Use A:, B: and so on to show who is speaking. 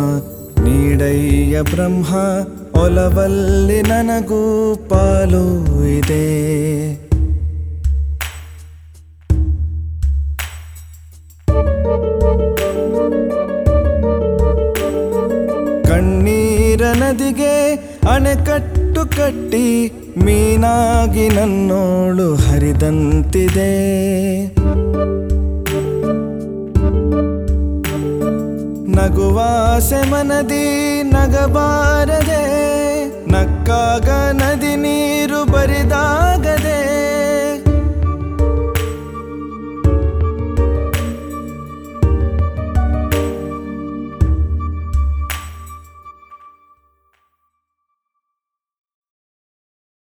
A: ನೀಡಯ್ಯ ಬ್ರಹ್ಮ ಒಲವಲ್ಲಿ ನನಗೂ ಪಾಲು ಇದೆ ಕಣ್ಣೀರ ನದಿಗೆ ಅಣೆಕಟ್ಟು ಕಟ್ಟಿ ಮೀನಾಗಿ ನನ್ನೋಳು ಹರಿದಂತಿದೆ ನಗುವಾಸೆ ಮನದಿ ನಗಬಾರದೆ ನಕ್ಕಾಗ ನದಿ ನೀರು ಬರಿದಾಗದೆ